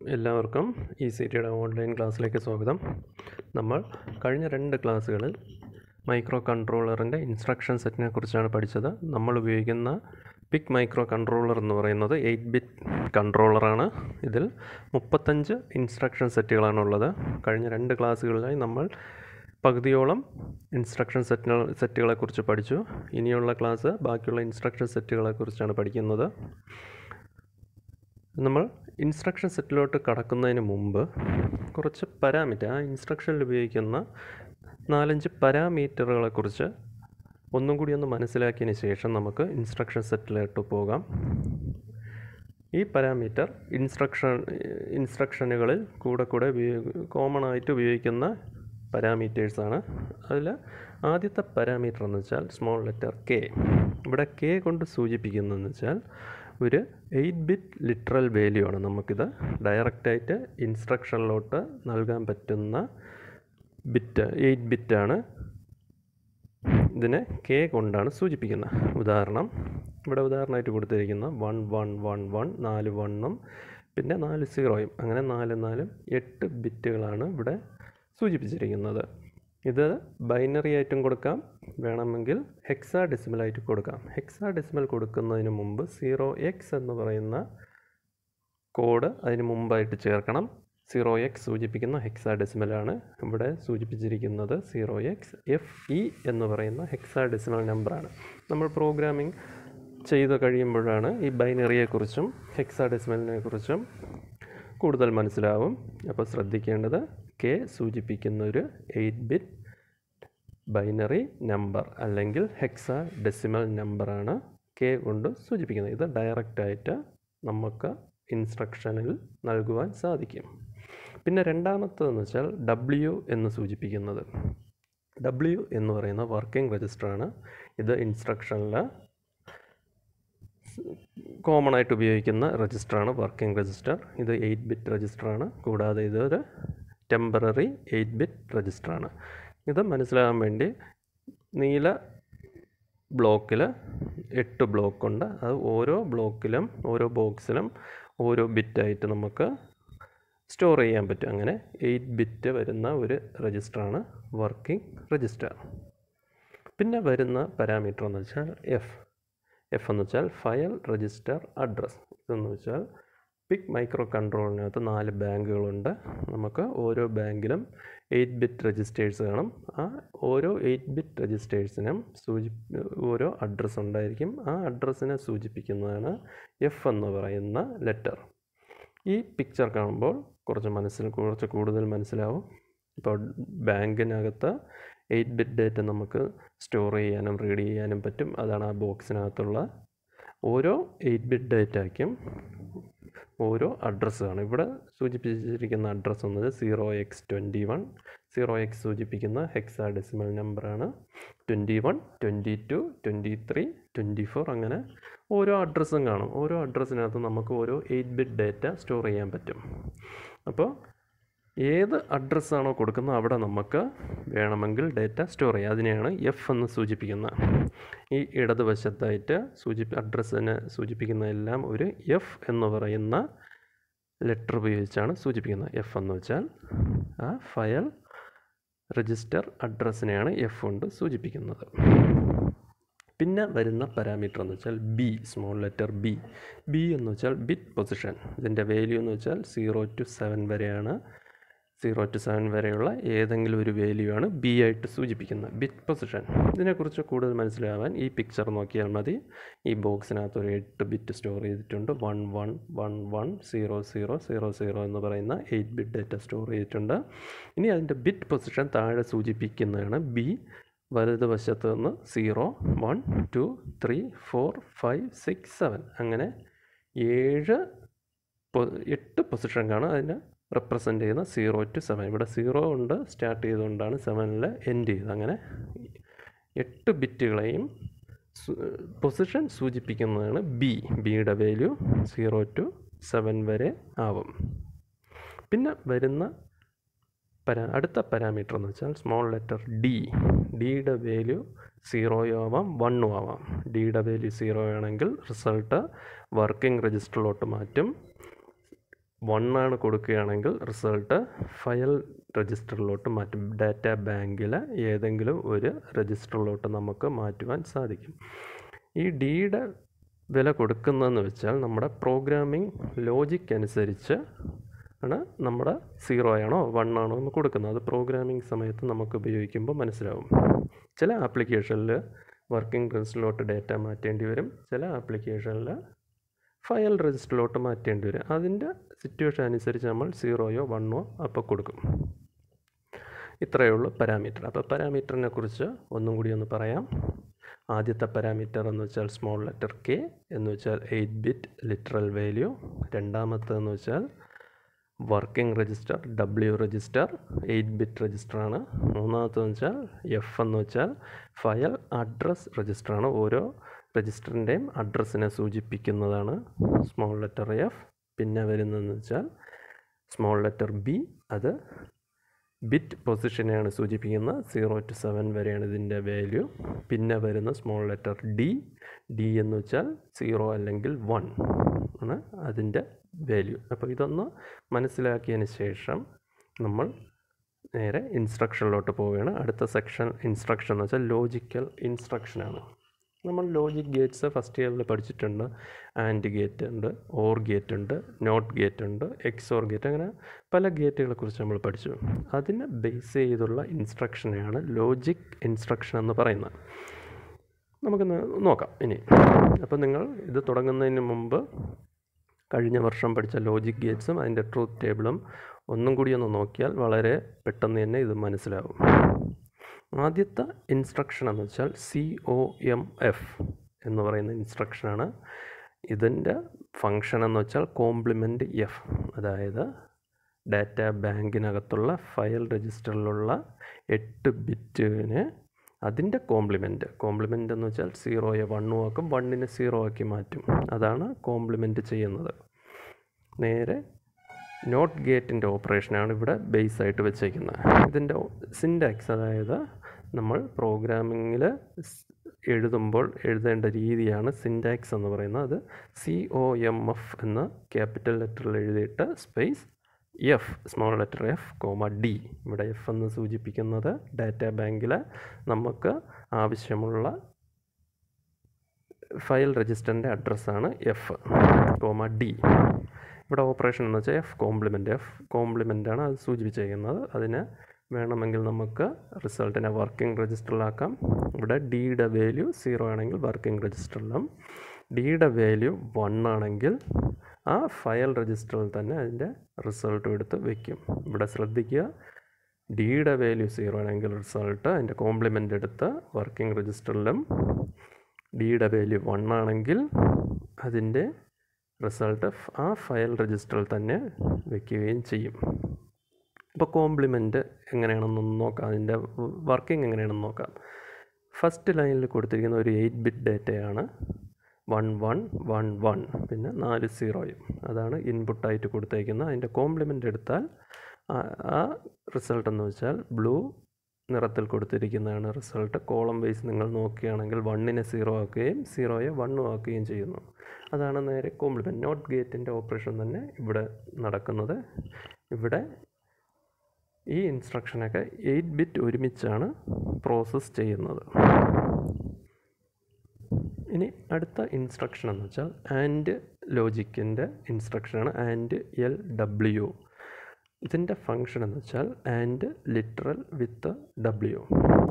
എല്ലാവർക്കും E C ടിയുടെ online ക്ലാസ്സിലേക്ക് സ്വാഗതം നമ്മൾ കഴിഞ്ഞ രണ്ട് ക്ലാസ്സുകളിൽ മൈക്രോ കൺട്രോളറിൻ്റെ ഇൻസ്ട്രക്ഷൻ സെറ്റിനെ കുറിച്ചാണ് പഠിച്ചത് നമ്മൾ ഉപയോഗിക്കുന്ന പിക് മൈക്രോ കൺട്രോളർ എന്ന് പറയുന്നത് എയ്റ്റ് ബിറ്റ് കൺട്രോളറാണ് ഇതിൽ മുപ്പത്തഞ്ച് ഇൻസ്ട്രക്ഷൻ സെറ്റുകളാണുള്ളത് കഴിഞ്ഞ രണ്ട് ക്ലാസ്സുകളിലായി നമ്മൾ പകുതിയോളം ഇൻസ്ട്രക്ഷൻ സെറ്റുകൾ സെറ്റുകളെക്കുറിച്ച് പഠിച്ചു ഇനിയുള്ള ക്ലാസ് ബാക്കിയുള്ള ഇൻസ്ട്രക്ഷൻ സെറ്റുകളെക്കുറിച്ചാണ് പഠിക്കുന്നത് നമ്മൾ ഇൻസ്ട്രക്ഷൻ സെറ്റിലോട്ട് കടക്കുന്നതിന് മുമ്പ് കുറച്ച് പാരാമീറ്റർ ആ ഇൻസ്ട്രക്ഷനിൽ ഉപയോഗിക്കുന്ന നാലഞ്ച് പാരാമീറ്ററുകളെക്കുറിച്ച് ഒന്നും കൂടി ഒന്ന് മനസ്സിലാക്കിയതിന് ശേഷം നമുക്ക് ഇൻസ്ട്രക്ഷൻ സെറ്റിലോട്ട് പോകാം ഈ പാരാമീറ്റർ ഇൻസ്ട്രക്ഷൻ ഇൻസ്ട്രക്ഷനുകളിൽ കൂടെ കൂടെ കോമൺ ആയിട്ട് ഉപയോഗിക്കുന്ന പാരാമീറ്റേഴ്സാണ് അതിൽ ആദ്യത്തെ പാരാമീറ്റർ എന്ന് വെച്ചാൽ സ്മോൾ ലെറ്റർ കെ ഇവിടെ കെ കൊണ്ട് സൂചിപ്പിക്കുന്നതെന്ന് വെച്ചാൽ ഒരു എയ്റ്റ് ബിറ്റ് ലിറ്ററൽ വാല്യൂ ആണ് നമുക്കിത് ഡയറക്റ്റായിട്ട് ഇൻസ്ട്രക്ഷനിലോട്ട് നൽകാൻ പറ്റുന്ന ബിറ്റ് എയ്റ്റ് ബിറ്റാണ് ഇതിനെ കെ കൊണ്ടാണ് സൂചിപ്പിക്കുന്നത് ഉദാഹരണം ഇവിടെ ഉദാഹരണമായിട്ട് കൊടുത്തിരിക്കുന്ന വൺ വൺ വൺ വൺ നാല് വണ്ണും പിന്നെ നാല് സീറോയും അങ്ങനെ നാല് നാലും എട്ട് ബിറ്റുകളാണ് ഇവിടെ സൂചിപ്പിച്ചിരിക്കുന്നത് ഇത് ബൈനറി ആയിട്ടും കൊടുക്കാം വേണമെങ്കിൽ ഹെക്സാ ഡെസിമലായിട്ട് കൊടുക്കാം ഹെക്സാ ഡെസിമൽ കൊടുക്കുന്നതിന് മുമ്പ് സീറോ എക്സ് എന്ന് പറയുന്ന കോഡ് അതിന് മുമ്പായിട്ട് ചേർക്കണം സീറോ എക്സ് സൂചിപ്പിക്കുന്ന ഹെക്സാ ഡെസിമലാണ് ഇവിടെ സൂചിപ്പിച്ചിരിക്കുന്നത് സീറോ എക്സ് എഫ് ഇ എന്ന് പറയുന്ന ഹെക്സാ ഡെസിമൽ നമ്പറാണ് നമ്മൾ പ്രോഗ്രാമിംഗ് ചെയ്ത് കഴിയുമ്പോഴാണ് ഈ ബൈനറിയെക്കുറിച്ചും ഹെക്സാ ഡെസിമലിനെ കുറിച്ചും കൂടുതൽ മനസ്സിലാവും അപ്പോൾ ശ്രദ്ധിക്കേണ്ടത് കെ സൂചിപ്പിക്കുന്ന ഒരു എയ്റ്റ് ബിറ്റ് ബൈനറി നമ്പർ അല്ലെങ്കിൽ ഹെക്സ ഡെസിമൽ നമ്പറാണ് കെ കൊണ്ട് സൂചിപ്പിക്കുന്നത് ഇത് ഡയറക്റ്റായിട്ട് നമുക്ക് ഇൻസ്ട്രക്ഷനിൽ നൽകുവാൻ സാധിക്കും പിന്നെ രണ്ടാമത്തതെന്ന് വെച്ചാൽ ഡബ്ല്യു എന്ന് സൂചിപ്പിക്കുന്നത് ഡബ്ല്യു എന്ന് പറയുന്ന വർക്കിംഗ് രജിസ്റ്ററാണ് ഇത് ഇൻസ്ട്രക്ഷനിൽ കോമൺ ആയിട്ട് ഉപയോഗിക്കുന്ന രജിസ്റ്ററാണ് വർക്കിംഗ് രജിസ്റ്റർ ഇത് എയ്റ്റ് ബിറ്റ് രജിസ്റ്ററാണ് കൂടാതെ ഇതൊരു ടെമ്പററി എയ്റ്റ് ബിറ്റ് രജിസ്റ്ററാണ് ഇത് മനസ്സിലാകാൻ വേണ്ടി നീല ബ്ലോക്കിൽ എട്ട് ബ്ലോക്കുണ്ട് അത് ഓരോ ബ്ലോക്കിലും ഓരോ ബോക്സിലും ഓരോ ബിറ്റായിട്ട് നമുക്ക് സ്റ്റോർ ചെയ്യാൻ പറ്റും അങ്ങനെ എയ്റ്റ് ബിറ്റ് വരുന്ന ഒരു രജിസ്റ്ററാണ് വർക്കിംഗ് രജിസ്റ്റർ പിന്നെ വരുന്ന പാരാമീറ്റർ എന്ന് വെച്ചാൽ എഫ് എഫ് എന്ന് വെച്ചാൽ ഫയൽ രജിസ്റ്റർ അഡ്രസ് ഇതെന്ന് വെച്ചാൽ പിക് മൈക്രോ കൺട്രോളിനകത്ത് നാല് ബാങ്കുകളുണ്ട് നമുക്ക് ഓരോ ബാങ്കിലും എയ്റ്റ് ബിറ്റ് രജിസ്റ്റേഴ്സ് കാണും ആ ഓരോ എയ്റ്റ് ബിറ്റ് രജിസ്റ്റേഴ്സിനും സൂചി ഓരോ അഡ്രസ്സ് ഉണ്ടായിരിക്കും ആ അഡ്രസ്സിനെ സൂചിപ്പിക്കുന്നതാണ് എഫ് എന്ന് പറയുന്ന ലെറ്റർ ഈ പിക്ചർ കാണുമ്പോൾ കുറച്ച് മനസ്സിൽ കുറച്ച് കൂടുതൽ മനസ്സിലാവും ഇപ്പോൾ ബാങ്കിനകത്ത് എയ്റ്റ് ബിറ്റ് ഡേറ്റ നമുക്ക് സ്റ്റോർ ചെയ്യാനും റീഡ് ചെയ്യാനും പറ്റും അതാണ് ആ ബോക്സിനകത്തുള്ള ഓരോ എയ്റ്റ് ബിറ്റ് ഡേറ്റയ്ക്കും ഓരോ അഡ്രസ്സാണ് ഇവിടെ സൂചിപ്പിച്ചിരിക്കുന്ന അഡ്രസ്സ് എന്നത് zero X twenty one zero X സൂചിപ്പിക്കുന്ന ഹെക്സാ ഡെസിമൽ നമ്പറാണ് twenty one twenty two twenty three twenty four അങ്ങനെ ഓരോ അഡ്രസ്സും കാണും ഓരോ അഡ്രസ്സിനകത്ത് നമുക്ക് ഓരോ എയ്റ്റ് ബിറ്റ് ഡേറ്റ സ്റ്റോർ ചെയ്യാൻ പറ്റും അപ്പോൾ ഏത് അഡ്രസ്സാണോ കൊടുക്കുന്നത് അവിടെ നമുക്ക് വേണമെങ്കിൽ ഡേറ്റ സ്റ്റോർ ചെയ്യാം അതിനെയാണ് എഫ് എന്ന് സൂചിപ്പിക്കുന്നത് ഈ ഇടതുവശത്തായിട്ട് സൂചി അഡ്രസ്സിനെ സൂചിപ്പിക്കുന്ന എല്ലാം ഒരു എഫ് എന്ന് പറയുന്ന ലെറ്റർ ഉപയോഗിച്ചാണ് സൂചിപ്പിക്കുന്നത് എഫ് എന്ന് വെച്ചാൽ ആ ഫയൽ രജിസ്റ്റർ അഡ്രസ്സിനെയാണ് എഫ് കൊണ്ട് സൂചിപ്പിക്കുന്നത് പിന്നെ വരുന്ന പാരാമീറ്റർ എന്ന് വെച്ചാൽ B small letter B B എന്ന് വെച്ചാൽ ബിറ്റ് പൊസിഷൻ ഇതിൻ്റെ വാല്യൂ എന്ന് വെച്ചാൽ സീറോ ടു സെവൻ വരെയാണ് സീറോ ടു സെവൻ വരെയുള്ള ഏതെങ്കിലും ഒരു വാല്യൂ ആണ് ബി ആയിട്ട് സൂചിപ്പിക്കുന്നത് ബിറ്റ് പൊസിഷൻ ഇതിനെക്കുറിച്ച് കൂടുതൽ മനസ്സിലാവാൻ ഈ പിക്ചർ നോക്കിയാൽ മതി ഈ ബോക്സിനകത്ത് ഒരു എട്ട് ബിറ്റ് സ്റ്റോർ ചെയ്തിട്ടുണ്ട് one one one one zero zero zero zero എന്ന് പറയുന്ന എയ്റ്റ് ബിറ്റ് ഡേറ്റ സ്റ്റോർ ചെയ്തിട്ടുണ്ട് ഇനി അതിൻ്റെ ബിറ്റ് പൊസിഷൻ താഴെ സൂചിപ്പിക്കുന്നതാണ് ബി വലതുവശത്ത് നിന്ന് zero one two three four five six seven അങ്ങനെ ഏഴ് എട്ട് പൊസിഷൻ കാണും അതിന് റെപ്രസെൻ്റ് ചെയ്യുന്ന സീറോ ടു സെവൻ ഇവിടെ സീറോ ഉണ്ട് സ്റ്റാർട്ട് ചെയ്തുകൊണ്ടാണ് സെവനിൽ എൻഡ് ചെയ്തത് അങ്ങനെ എട്ട് ബിറ്റുകളെയും പൊസിഷൻ സൂചിപ്പിക്കുന്നതാണ് ബി ബിയുടെ വാല്യൂ സീറോ ടു സെവൻ വരെ ആവും പിന്നെ വരുന്ന പരാ അടുത്ത പാരാമീറ്റർ എന്ന് വെച്ചാൽ സ്മോൾ ലെറ്റർ ഡി ഡിയുടെ വാല്യൂ സീറോയോ ആവാം വണ്ണും ആവാം ഡിയുടെ വാല്യൂ സീറോ ആണെങ്കിൽ റിസൾട്ട് വർക്കിംഗ് രജിസ്റ്ററിലോട്ട് മാറ്റും വൺ ആണ് കൊടുക്കുകയാണെങ്കിൽ റിസൾട്ട് ഫയൽ രജിസ്റ്ററിലോട്ട് മാറ്റും ഡാറ്റ ബാങ്കിലെ ഏതെങ്കിലും ഒരു രജിസ്റ്ററിലോട്ട് നമുക്ക് മാറ്റുവാൻ സാധിക്കും ഈ ഡിയുടെ വില കൊടുക്കുന്നതെന്ന് വെച്ചാൽ നമ്മുടെ പ്രോഗ്രാമിംഗ് ലോജിക് അനുസരിച്ച് ആണ് നമ്മുടെ സീറോ ആണോ വൺ ആണോ എന്ന് കൊടുക്കുന്നത് അത് പ്രോഗ്രാമിംഗ് സമയത്ത് നമുക്ക് ഉപയോഗിക്കുമ്പോൾ മനസ്സിലാവും ചില ആപ്ലിക്കേഷനിൽ വർക്കിംഗ് രജിസ്റ്ററിലോട്ട് ഡാറ്റ മാറ്റേണ്ടി വരും ചില ആപ്ലിക്കേഷനിൽ ഫയൽ രജിസ്റ്ററിലോട്ട് മാറ്റേണ്ടി വരും അതിൻ്റെ സിറ്റുവേഷൻ അനുസരിച്ച് നമ്മൾ സീറോയോ വണ്ണോ അപ്പോൾ കൊടുക്കും ഇത്രയേ ഉള്ളൂ പാരാമീറ്റർ അപ്പോൾ പാരാമീറ്ററിനെ കുറിച്ച് ഒന്നും കൂടി ഒന്ന് പറയാം ആദ്യത്തെ പാരാമീറ്റർ എന്ന് വെച്ചാൽ സ്മോൾ ലെറ്റർ കെ എന്ന് വെച്ചാൽ എയ്റ്റ് ബിറ്റ് ലിറ്ററൽ വാല്യൂ രണ്ടാമത്തേന്ന് വെച്ചാൽ working register W register eight bit രജിസ്റ്ററാണ് മൂന്നാമത്തെന്ന് വെച്ചാൽ എഫ് എന്ന് വെച്ചാൽ ഫയൽ അഡ്രസ് രജിസ്റ്ററാണ് ഓരോ രജിസ്റ്ററിൻ്റെയും അഡ്രസ്സിനെ സൂചിപ്പിക്കുന്നതാണ് സ്മോൾ ലെറ്റർ എഫ് പിന്നെ വരുന്നതെന്ന് വെച്ചാൽ സ്മോൾ ലെറ്റർ ബി അത് ബിറ്റ് പൊസിഷനെയാണ് സൂചിപ്പിക്കുന്നത് സീറോ ടു സെവൻ വരെയാണ് ഇതിൻ്റെ വാല്യൂ പിന്നെ വരുന്ന സ്മോൾ ലെറ്റർ ഡി ഡി എന്ന് വെച്ചാൽ സീറോ അല്ലെങ്കിൽ വൺ ആണ് അതിൻ്റെ വാല്യൂ അപ്പോൾ ഇതൊന്ന് മനസ്സിലാക്കിയതിന് ശേഷം നമ്മൾ നേരെ ഇൻസ്ട്രക്ഷനിലോട്ട് പോവുകയാണ് അടുത്ത സെക്ഷൻ ഇൻസ്ട്രക്ഷൻ എന്ന് വെച്ചാൽ ലോജിക്കൽ ഇൻസ്ട്രക്ഷനാണ് നമ്മൾ ലോജിക് ഗേറ്റ്സ് ഫസ്റ്റ് ഇയറിൽ പഠിച്ചിട്ടുണ്ട് ആൻഡ് ഗേറ്റ് ഉണ്ട് ഓർ ഗേറ്റ് ഉണ്ട് നോട്ട് ഗേറ്റ് ഉണ്ട് എക്സ് ഓർ ഗേറ്റ് അങ്ങനെ പല ഗേറ്റുകളെ കുറിച്ച് നമ്മൾ പഠിച്ചു അതിനെ ബേസ് ചെയ്തുള്ള ഇൻസ്ട്രക്ഷനെയാണ് ലോജിക് ഇൻസ്ട്രക്ഷൻ എന്ന് പറയുന്നത് നമുക്കൊന്ന് നോക്കാം ഇനി അപ്പോൾ നിങ്ങൾ ഇത് തുടങ്ങുന്നതിന് മുമ്പ് കഴിഞ്ഞ വർഷം പഠിച്ച ലോജിക് ഗേറ്റ്സും അതിൻ്റെ ട്രൂത്ത് ടേബിളും ഒന്നും കൂടി ഒന്ന് നോക്കിയാൽ വളരെ പെട്ടെന്ന് തന്നെ ഇത് മനസ്സിലാവും ആദ്യത്തെ ഇൻസ്ട്രക്ഷൻ എന്ന് വെച്ചാൽ സി ഒ എം എഫ് എന്ന് പറയുന്ന ഇൻസ്ട്രക്ഷനാണ് ഇതിൻ്റെ ഫങ്ഷൻ എന്ന് വെച്ചാൽ കോംപ്ലിമെൻറ്റ് എഫ് അതായത് ഡാറ്റ ബാങ്കിനകത്തുള്ള ഫയൽ രജിസ്റ്ററിലുള്ള എട്ട് ബിറ്റിന് അതിൻ്റെ കോംപ്ലിമെൻറ്റ് കോംപ്ലിമെൻ്റ് എന്ന് വെച്ചാൽ സീറോയെ വണ്ണും ആക്കും വണ്ണിനെ സീറോ ആക്കി മാറ്റും അതാണ് കോംപ്ലിമെൻറ്റ് ചെയ്യുന്നത് നേരെ നോട്ട് ഗേറ്റിൻ്റെ ഓപ്പറേഷനാണ് ഇവിടെ ബേസ് ആയിട്ട് വെച്ചേക്കുന്നത് ഇതിൻ്റെ സിൻടാക്സ് അതായത് നമ്മൾ പ്രോഗ്രാമിങ്ങിൽ എഴുതുമ്പോൾ എഴുതേണ്ട രീതിയാണ് സിൻടാക്സ് എന്ന് പറയുന്നത് അത് സി ഒ എം എഫ് എന്ന ക്യാപിറ്റൽ ലെറ്ററിൽ എഴുതിയിട്ട് space F small letter F comma D ഇവിടെ എഫ് എന്ന് സൂചിപ്പിക്കുന്നത് ഡാറ്റ ബാങ്കിൽ നമുക്ക് ആവശ്യമുള്ള ഫയൽ രജിസ്റ്ററിൻ്റെ അഡ്രസ്സാണ് എഫ് കോമ ഡി ഇവിടെ ഓപ്പറേഷൻ എന്ന് വെച്ചാൽ എഫ് കോംപ്ലിമെൻറ്റ് എഫ് കോംപ്ലിമെൻ്റ് ആണ് അത് സൂചിപ്പിച്ചിരിക്കുന്നത് അതിന് വേണമെങ്കിൽ നമുക്ക് റിസൾട്ടിനെ വർക്കിംഗ് രജിസ്റ്ററിലാക്കാം ഇവിടെ ഡിയുടെ വാല്യൂ സീറോ ആണെങ്കിൽ വർക്കിംഗ് രജിസ്റ്ററിലും ഡിയുടെ വാല്യൂ വൺ ആണെങ്കിൽ ആ ഫയൽ രജിസ്റ്ററിൽ തന്നെ അതിൻ്റെ റിസൾട്ടും എടുത്ത് വയ്ക്കും ഇവിടെ ശ്രദ്ധിക്കുക ഡിയുടെ വാല്യൂ സീറോ ആണെങ്കിൽ റിസൾട്ട് അതിൻ്റെ കോംപ്ലിമെൻ്റ് എടുത്ത് വർക്കിംഗ് രജിസ്റ്ററിലും ഡിയുടെ വാല്യൂ വൺ ആണെങ്കിൽ അതിൻ്റെ റിസൾട്ട് ആ ഫയൽ രജിസ്റ്ററിൽ തന്നെ വയ്ക്കുകയും ചെയ്യും അപ്പോൾ കോംപ്ലിമെൻറ്റ് എങ്ങനെയാണെന്നൊന്ന് നോക്കാം അതിൻ്റെ വർക്കിംഗ് എങ്ങനെയാണെന്ന് നോക്കാം ഫസ്റ്റ് ലൈനിൽ കൊടുത്തിരിക്കുന്ന ഒരു എയ്റ്റ് ബിറ്റ് ഡേറ്റയാണ് വൺ വൺ വൺ വൺ പിന്നെ നാല് സീറോയും അതാണ് ഇൻപുട്ടായിട്ട് കൊടുത്തേക്കുന്നത് അതിൻ്റെ കോംപ്ലിമെൻ്റ് എടുത്താൽ ആ റിസൾട്ട് എന്ന് വെച്ചാൽ ബ്ലൂ നിറത്തിൽ കൊടുത്തിരിക്കുന്നതാണ് റിസൾട്ട് കോളം വൈസ് നിങ്ങൾ നോക്കുകയാണെങ്കിൽ വണ്ണിനെ സീറോ ആക്കുകയും സീറോയെ വണ്ണും ആക്കുകയും ചെയ്യുന്നു അതാണ് നേരെ കോംപ്ലിമെൻറ്റ് നോട്ട് ഗേറ്റിൻ്റെ ഓപ്പറേഷൻ തന്നെ ഇവിടെ നടക്കുന്നത് ഇവിടെ ഈ ഇൻസ്ട്രക്ഷനൊക്കെ എയ്റ്റ് ബിറ്റ് ഒരുമിച്ചാണ് പ്രോസസ്സ് ചെയ്യുന്നത് ഇനി അടുത്ത ഇൻസ്ട്രക്ഷൻ എന്ന് വെച്ചാൽ ആൻഡ് ലോജിക്കിൻ്റെ ഇൻസ്ട്രക്ഷനാണ് ആൻഡ് എൽ ഡബ്ല്യു ഇതിൻ്റെ ഫങ്ഷൻ എന്ന് വെച്ചാൽ ആൻഡ് ലിറ്ററൽ വിത്ത് ഡബ്ല്യു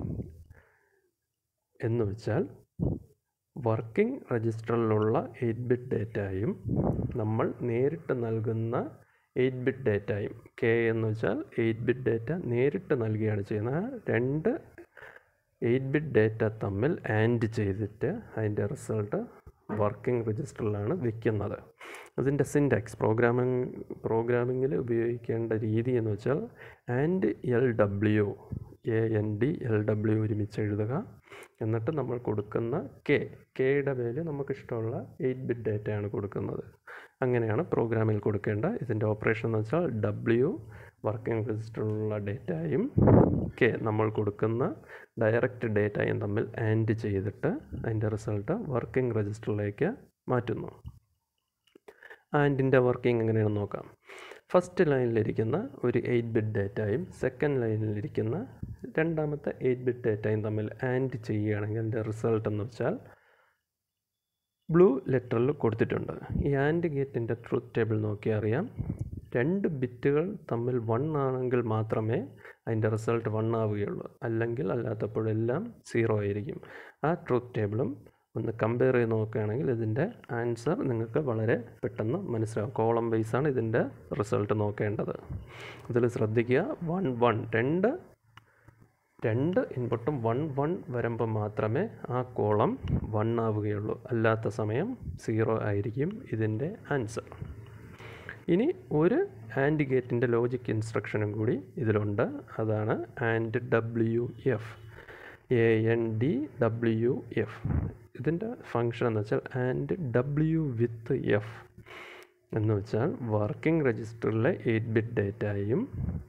എന്ന് വെച്ചാൽ വർക്കിംഗ് രജിസ്റ്ററിലുള്ള എയ്റ്റ് ബിറ്റ് ഡേറ്റയും നമ്മൾ നേരിട്ട് നൽകുന്ന എയ്റ്റ് ബിറ്റ് ഡേറ്റയും കെ എന്ന് വെച്ചാൽ എയ്റ്റ് ബിറ്റ് ഡേറ്റ നേരിട്ട് നൽകുകയാണ് ചെയ്യുന്നത് രണ്ട് എയ്റ്റ് ബിറ്റ് ഡേറ്റ തമ്മിൽ ആൻഡ് ചെയ്തിട്ട് അതിൻ്റെ റിസൾട്ട് വർക്കിംഗ് രജിസ്റ്ററിലാണ് വെക്കുന്നത് അതിൻ്റെ സിൻടാക്സ് പ്രോഗ്രാമിംഗ് പ്രോഗ്രാമിങ്ങിൽ ഉപയോഗിക്കേണ്ട രീതി എന്ന് വെച്ചാൽ and L W A N D L W ഒരുമിച്ച് എഴുതുക എന്നിട്ട് നമ്മൾ കൊടുക്കുന്ന കെ കെയുടെ വാല്യൂ നമുക്കിഷ്ടമുള്ള എയ്റ്റ് ബിറ്റ് ഡേറ്റയാണ് കൊടുക്കുന്നത് അങ്ങനെയാണ് പ്രോഗ്രാമിൽ കൊടുക്കേണ്ട ഇതിൻ്റെ ഓപ്പറേഷൻ എന്ന് വെച്ചാൽ ഡബ്ല്യു വർക്കിംഗ് രജിസ്റ്ററിലുള്ള ഡേറ്റയും കെ നമ്മൾ കൊടുക്കുന്ന ഡയറക്റ്റ് ഡേറ്റയും തമ്മിൽ ആൻഡ് ചെയ്തിട്ട് അതിൻ്റെ റിസൾട്ട് വർക്കിംഗ് രജിസ്റ്ററിലേക്ക് മാറ്റുന്നു ആൻഡിൻ്റെ വർക്കിംഗ് എങ്ങനെയാണെന്ന് നോക്കാം ഫസ്റ്റ് ലൈനിലിരിക്കുന്ന ഒരു എയ്റ്റ് ബിറ്റ് ഡേറ്റയും സെക്കൻഡ് ലൈനിലിരിക്കുന്ന രണ്ടാമത്തെ എയ്റ്റ് ബിറ്റ് ഡേറ്റയും തമ്മിൽ ആൻഡ് ചെയ്യുകയാണെങ്കിൽ അതിൻ്റെ റിസൾട്ട് എന്ന് വെച്ചാൽ ബ്ലൂ ലെറ്ററിൽ കൊടുത്തിട്ടുണ്ട് ഈ ആൻഡ് ഗേറ്റിൻ്റെ ട്രൂത്ത് ടേബിൾ നോക്കി അറിയാം രണ്ട് ബിറ്റുകൾ തമ്മിൽ വൺ ആണെങ്കിൽ മാത്രമേ അതിൻ്റെ റിസൾട്ട് വൺ ആവുകയുള്ളൂ അല്ലെങ്കിൽ അല്ലാത്തപ്പോഴെല്ലാം സീറോ ആയിരിക്കും ആ ട്രൂത്ത് ടേബിളും ഒന്ന് കമ്പയർ ചെയ്ത് നോക്കുകയാണെങ്കിൽ ഇതിൻ്റെ ആൻസർ നിങ്ങൾക്ക് വളരെ പെട്ടെന്ന് മനസ്സിലാവും കോളം വൈസാണ് ഇതിൻ്റെ റിസൾട്ട് നോക്കേണ്ടത് ഇതിൽ ശ്രദ്ധിക്കുക വൺ വൺ രണ്ട് രണ്ട് ഇൻപുട്ടും വൺ വൺ വരുമ്പോൾ മാത്രമേ ആ കോളം വൺ ആവുകയുള്ളൂ അല്ലാത്ത സമയം സീറോ ആയിരിക്കും ഇതിൻ്റെ ആൻസർ ഇനി ഒരു ആൻഡ് ഗേറ്റിൻ്റെ ലോജിക് ഇൻസ്ട്രക്ഷനും കൂടി ഇതിലുണ്ട് അതാണ് and W F A N D W F ഇതിൻ്റെ ഫങ്ഷൻ എന്ന് വെച്ചാൽ ആൻഡ് ഡബ്ല്യു വിത്ത് എഫ് എന്ന് വെച്ചാൽ വർക്കിംഗ് രജിസ്റ്ററിലെ എയ്റ്റ് ബിറ്റ് ഡേറ്റയും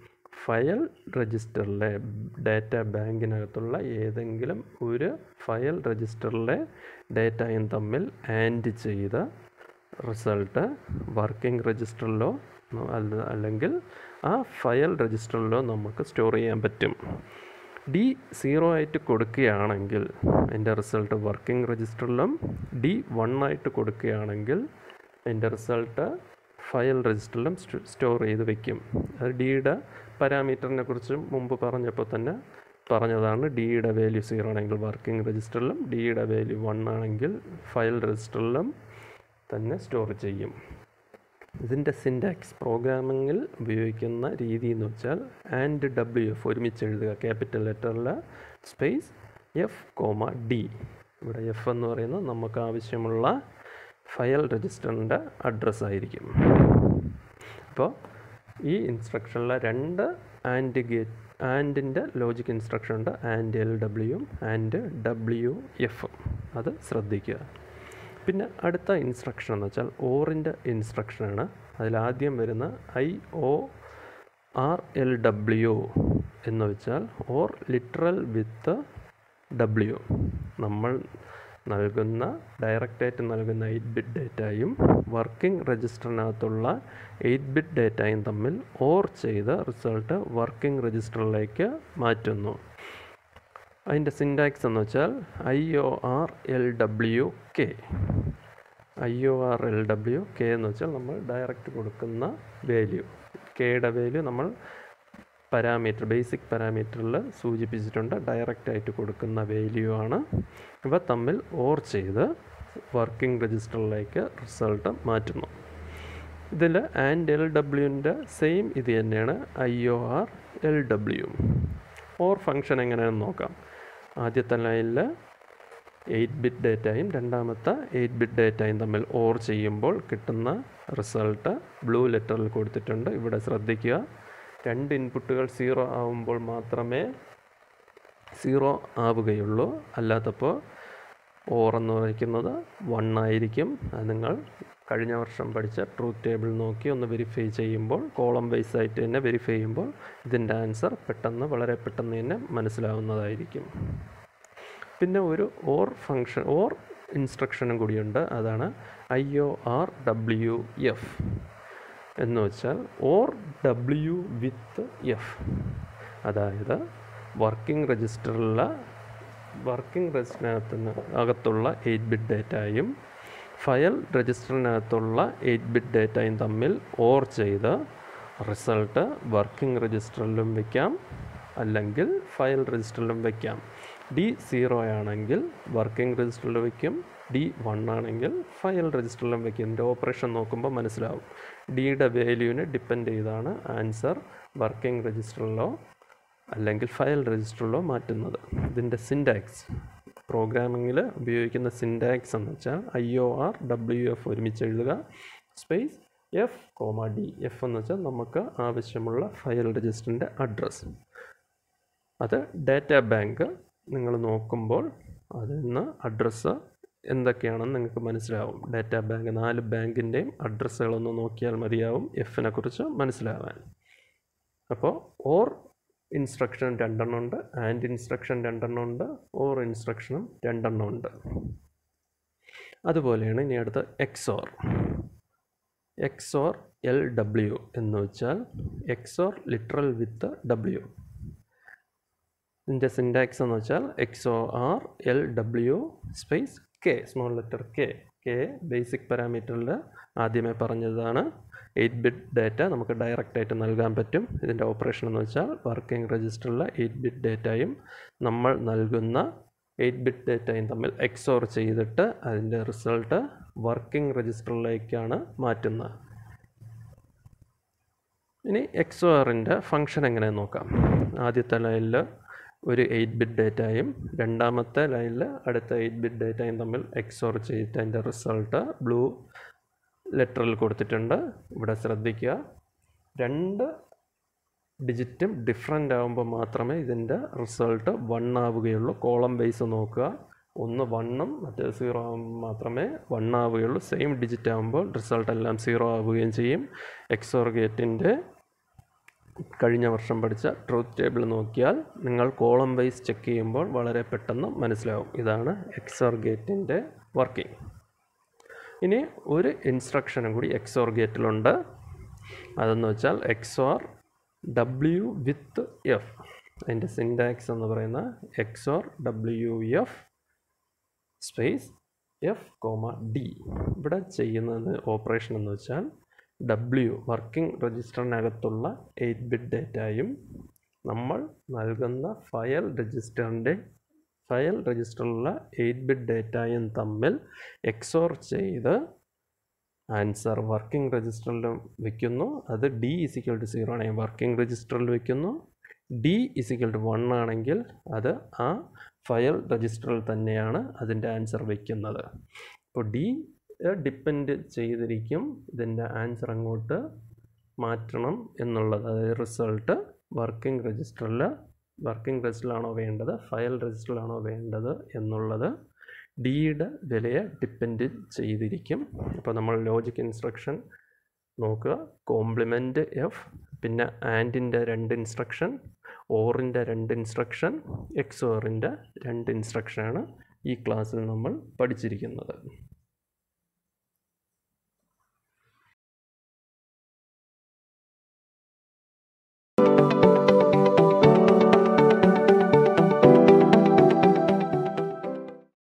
ഫയൽ രജിസ്റ്ററിലെ ഡാറ്റ ബാങ്കിനകത്തുള്ള ഏതെങ്കിലും ഒരു ഫയൽ രജിസ്റ്ററിലെ ഡേറ്റയും തമ്മിൽ ആൻഡ് ചെയ്ത റിസൾട്ട് വർക്കിംഗ് രജിസ്റ്ററിലോ അല്ല അല്ലെങ്കിൽ ആ ഫയൽ രജിസ്റ്ററിലോ നമുക്ക് സ്റ്റോർ ചെയ്യാൻ പറ്റും ഡി സീറോ ആയിട്ട് കൊടുക്കുകയാണെങ്കിൽ അതിൻ്റെ റിസൾട്ട് വർക്കിംഗ് രജിസ്റ്ററിലും ഡി വൺ ആയിട്ട് കൊടുക്കുകയാണെങ്കിൽ അതിൻ്റെ റിസൾട്ട് ഫയൽ രജിസ്റ്ററിലും സ്റ്റോർ ചെയ്ത് വെക്കും അത് ഡിയുടെ പാരാമീറ്ററിനെ കുറിച്ച് മുമ്പ് പറഞ്ഞപ്പോൾ തന്നെ പറഞ്ഞതാണ് ഡിയുടെ വാല്യൂ സീറോ ആണെങ്കിൽ വർക്കിംഗ് രജിസ്റ്ററിലും ഡിയുടെ വാല്യൂ വൺ ആണെങ്കിൽ ഫയൽ രജിസ്റ്ററിലും തന്നെ സ്റ്റോർ ചെയ്യും ഇതിൻ്റെ സിൻടാക്സ് പ്രോഗ്രാമിങ്ങിൽ ഉപയോഗിക്കുന്ന രീതി എന്ന് വെച്ചാൽ ആൻഡ് ഡബ്ല്യു എഫ് ഒരുമിച്ച് എഴുതുക ക്യാപിറ്റൽ ലെറ്ററിൽ സ്പേസ് എഫ് കോമ ഡി ഇവിടെ എഫ് എന്ന് പറയുന്നത് നമുക്ക് ആവശ്യമുള്ള ഫയൽ രജിസ്റ്ററിൻ്റെ അഡ്രസ്സ് ആയിരിക്കും അപ്പോൾ ഈ ഇൻസ്ട്രക്ഷനിലെ രണ്ട് ആൻഡ് ഗേറ്റ് ആൻഡിൻ്റെ ലോജിക് ഇൻസ്ട്രക്ഷൻ ഉണ്ട് ആൻഡ് എൽ ഡബ്ല്യുവും ആൻഡ് ഡബ്ല്യു എഫും അത് ശ്രദ്ധിക്കുക പിന്നെ അടുത്ത ഇൻസ്ട്രക്ഷൻ എന്ന് വെച്ചാൽ ഓറിൻ്റെ ഇൻസ്ട്രക്ഷനാണ് അതിലാദ്യം വരുന്ന I O R L W എന്ന് വെച്ചാൽ ഓർ ലിറ്ററൽ വിത്ത് ഡബ്ല്യു നമ്മൾ നൽകുന്ന ഡയറക്റ്റായിട്ട് നൽകുന്ന എയ്റ്റ് ബിറ്റ് ഡേറ്റയും വർക്കിംഗ് രജിസ്റ്ററിനകത്തുള്ള എയ്റ്റ് ബിറ്റ് ഡേറ്റയും തമ്മിൽ ഓർ ചെയ്ത് റിസൾട്ട് വർക്കിംഗ് രജിസ്റ്ററിലേക്ക് മാറ്റുന്നു അതിൻ്റെ സിൻടാക്സ് എന്ന് വെച്ചാൽ I O R L W K I O R L W K എന്ന് വെച്ചാൽ നമ്മൾ ഡയറക്റ്റ് കൊടുക്കുന്ന വാല്യൂ കെയുടെ വാല്യൂ നമ്മൾ പാരാമീറ്റർ ബേസിക് പാരാമീറ്ററിൽ സൂചിപ്പിച്ചിട്ടുണ്ട് ഡയറക്റ്റ് ആയിട്ട് കൊടുക്കുന്ന വാല്യൂ ആണ് ഇവ തമ്മിൽ ഓർ ചെയ്ത് വർക്കിംഗ് രജിസ്റ്ററിലേക്ക് റിസൾട്ട് മാറ്റുന്നു ഇതിൽ ആൻഡ് എൽ ഡബ്ല്യുവിൻ്റെ സെയിം ഇത് തന്നെയാണ് I O R L W or function എങ്ങനെയാണെന്ന് നോക്കാം ആദ്യത്തെ ലൈനിൽ എയ്റ്റ് ബിറ്റ് ഡേറ്റയും രണ്ടാമത്തെ എയ്റ്റ് ബിറ്റ് ഡേറ്റയും തമ്മിൽ ഓർ ചെയ്യുമ്പോൾ കിട്ടുന്ന റിസൾട്ട് ബ്ലൂ ലെറ്ററിൽ കൊടുത്തിട്ടുണ്ട് ഇവിടെ ശ്രദ്ധിക്കുക രണ്ട് ഇൻപുട്ടുകൾ സീറോ ആവുമ്പോൾ മാത്രമേ സീറോ ആവുകയുള്ളൂ അല്ലാത്തപ്പോൾ ഓർ എന്ന് പറയുന്നത് വൺ ആയിരിക്കും അത് നിങ്ങൾ കഴിഞ്ഞ വർഷം പഠിച്ച ട്രൂത്ത് ടേബിൾ നോക്കി ഒന്ന് വെരിഫൈ ചെയ്യുമ്പോൾ കോളം വൈസ് ആയിട്ട് തന്നെ വെരിഫൈ ചെയ്യുമ്പോൾ ഇതിൻ്റെ ആൻസർ പെട്ടെന്ന് വളരെ പെട്ടെന്ന് തന്നെ മനസ്സിലാവുന്നതായിരിക്കും പിന്നെ ഒരു ഓർ ഫങ്ഷൻ ഓർ ഇൻസ്ട്രക്ഷനും കൂടിയുണ്ട് അതാണ് I O R W F എന്ന് വെച്ചാൽ ഓർ ഡബ്ല്യു വിത്ത് എഫ് അതായത് വർക്കിംഗ് രജിസ്റ്ററിലുള്ള വർക്കിംഗ് രജിസ്റ്ററിനകത്തിന് അകത്തുള്ള എയ്റ്റ് ബിറ്റ് ഡേറ്റയും ഫയൽ രജിസ്റ്ററിനകത്തുള്ള എയ്റ്റ് ബിറ്റ് ഡേറ്റയും തമ്മിൽ ഓർ ചെയ്ത് റിസൾട്ട് വർക്കിംഗ് രജിസ്റ്ററിലും വയ്ക്കാം അല്ലെങ്കിൽ ഫയൽ രജിസ്റ്ററിലും വയ്ക്കാം ഡി സീറോ ആണെങ്കിൽ വർക്കിംഗ് രജിസ്റ്ററിൽ വയ്ക്കും ഡി വൺ ആണെങ്കിൽ ഫയൽ രജിസ്റ്ററിലും വയ്ക്കും ഇതിൻ്റെ ഓപ്പറേഷൻ നോക്കുമ്പോൾ മനസ്സിലാവും ഡിയുടെ വാല്യൂവിനെ ഡിപ്പെൻഡ് ചെയ്താണ് ആൻസർ വർക്കിംഗ് രജിസ്റ്ററിലോ അല്ലെങ്കിൽ ഫയൽ രജിസ്റ്ററിലോ മാറ്റുന്നത് ഇതിൻ്റെ സിൻടാക്സ് പ്രോഗ്രാമിങ്ങിൽ ഉപയോഗിക്കുന്ന സിൻടാക്സ് എന്ന് വെച്ചാൽ I O R W F ഒരുമിച്ച് എഴുതുക space F comma D F എന്ന് വെച്ചാൽ നമുക്ക് ആവശ്യമുള്ള ഫയൽ രജിസ്റ്ററിൻ്റെ അഡ്രസ്സ് അത് ഡാറ്റ ബാങ്ക് നിങ്ങൾ നോക്കുമ്പോൾ അതിൽ നിന്ന് അഡ്രസ്സ് എന്തൊക്കെയാണെന്ന് നിങ്ങൾക്ക് മനസ്സിലാവും ഡാറ്റ ബാങ്ക് നാല് ബാങ്കിൻ്റെയും അഡ്രസ്സുകളൊന്ന് നോക്കിയാൽ മതിയാവും എഫിനെ കുറിച്ച് മനസ്സിലാവാൻ അപ്പോൾ ഓർ ഇൻസ്ട്രക്ഷൻ രണ്ടെണ്ണം ഉണ്ട് ആൻഡ് ഇൻസ്ട്രക്ഷൻ രണ്ടെണ്ണം ഉണ്ട് ഓർ ഇൻസ്ട്രക്ഷനും രണ്ടെണ്ണം ഉണ്ട് അതുപോലെയാണ് ഇനി അടുത്ത എക്സോർ എക്സോർ എൽ ഡബ്ല്യു എന്ന് വെച്ചാൽ എക്സോർ ലിറ്ററൽ വിത്ത് ഡബ്ല്യു ഇതിൻ്റെ സിൻടാക്സ് എന്ന് വെച്ചാൽ XOR L W space K small letter K K basic പാരാമീറ്ററിൽ ആദ്യമേ പറഞ്ഞതാണ് എയ്റ്റ് ബിറ്റ് ഡാറ്റ നമുക്ക് ഡയറക്റ്റ് ആയിട്ട് നൽകാൻ പറ്റും ഇതിൻ്റെ ഓപ്പറേഷൻ എന്ന് വെച്ചാൽ വർക്കിംഗ് രജിസ്റ്ററിലെ എയ്റ്റ് ബിറ്റ് ഡാറ്റയും നമ്മൾ നൽകുന്ന എയ്റ്റ് ബിറ്റ് ഡാറ്റയും തമ്മിൽ എക്സോർ ചെയ്തിട്ട് അതിൻ്റെ റിസൾട്ട് വർക്കിംഗ് രജിസ്റ്ററിലേക്കാണ് മാറ്റുന്നത് ഇനി എക്സോറിൻ്റെ ഫങ്ഷൻ എങ്ങനെ നോക്കാം ആദ്യത്തെ ലൈനിൽ ഒരു എയ്റ്റ് ബിറ്റ് ഡേറ്റയും രണ്ടാമത്തെ ലൈനിൽ അടുത്ത എയ്റ്റ് ബിറ്റ് ഡേറ്റയും തമ്മിൽ എക്സോർ ചെയ്തിട്ട് അതിൻ്റെ റിസൾട്ട് ബ്ലൂ ലെറ്ററിൽ കൊടുത്തിട്ടുണ്ട് ഇവിടെ ശ്രദ്ധിക്കുക രണ്ട് ഡിജിറ്റും ഡിഫറെൻ്റ് ആകുമ്പോൾ മാത്രമേ ഇതിൻ്റെ റിസൾട്ട് വൺ ആവുകയുള്ളൂ കോളം ബേസ് നോക്കുക ഒന്ന് വണ്ണും മറ്റേ സീറോ ആകുമ്പോൾ മാത്രമേ വൺ ആവുകയുള്ളൂ സെയിം ഡിജിറ്റ് ആകുമ്പോൾ റിസൾട്ട് എല്ലാം സീറോ ആവുകയും ചെയ്യും എക്സോർ ഗേറ്റിൻ്റെ കഴിഞ്ഞ വർഷം പഠിച്ച ട്രൂത്ത് ടേബിൾ നോക്കിയാൽ നിങ്ങൾ കോളം വൈസ് ചെക്ക് ചെയ്യുമ്പോൾ വളരെ പെട്ടെന്ന് മനസ്സിലാവും ഇതാണ് എക്സോർ ഗേറ്റിൻ്റെ വർക്കിംഗ് ഇനി ഒരു ഇൻസ്ട്രക്ഷനും കൂടി എക്സോർ ഗേറ്റിലുണ്ട് അതെന്ന് വെച്ചാൽ എക്സോർ ഡബ്ല്യു വിത്ത് എഫ് അതിൻ്റെ സിൻടാക്സ് എന്ന് പറയുന്ന XOR W F space F comma D ഇവിടെ ചെയ്യുന്നത് ഓപ്പറേഷൻ എന്ന് വെച്ചാൽ ഡബ്ല്യു വർക്കിംഗ് രജിസ്റ്ററിനകത്തുള്ള എയ്റ്റ് ബിറ്റ് ഡേറ്റയും നമ്മൾ നൽകുന്ന ഫയൽ രജിസ്റ്ററിൻ്റെ ഫയൽ രജിസ്റ്ററിലുള്ള എയ്റ്റ് ബിറ്റ് ഡേറ്റയും തമ്മിൽ എക്സോർ ചെയ്ത് ആൻസർ വർക്കിംഗ് രജിസ്റ്ററിൽ വെക്കുന്നു അത് ഡി ഇസിക്കൽ ടു സീറോ ആണെങ്കിൽ വർക്കിംഗ് രജിസ്റ്ററിൽ വെക്കുന്നു ഡി ഇസിക്കൽ ടു വൺ ആണെങ്കിൽ അത് ആ ഫയൽ രജിസ്റ്ററിൽ തന്നെയാണ് അതിൻ്റെ ആൻസർ വയ്ക്കുന്നത് അപ്പോൾ ഡി ഡിപ്പെൻഡ് ചെയ്തിരിക്കും ഇതിൻ്റെ ആൻസർ അങ്ങോട്ട് മാറ്റണം എന്നുള്ളത് അതായത് റിസൾട്ട് വർക്കിംഗ് രജിസ്റ്ററിൽ വർക്കിംഗ് രജിസ്റ്ററിലാണോ വേണ്ടത് ഫയൽ രജിസ്റ്ററിലാണോ വേണ്ടത് എന്നുള്ളത് ഡിയുടെ വിലയെ ഡിപ്പെൻഡ് ചെയ്തിരിക്കും അപ്പോൾ നമ്മൾ ലോജിക് ഇൻസ്ട്രക്ഷൻ നോക്കുക കോംപ്ലിമെൻറ്റ് എഫ് പിന്നെ ആൻഡിൻ്റെ രണ്ട് ഇൻസ്ട്രക്ഷൻ ഓറിൻ്റെ രണ്ട് ഇൻസ്ട്രക്ഷൻ എക്സോറിൻ്റെ രണ്ട് ഇൻസ്ട്രക്ഷനാണ് ഈ ക്ലാസ്സിൽ നമ്മൾ പഠിച്ചിരിക്കുന്നത്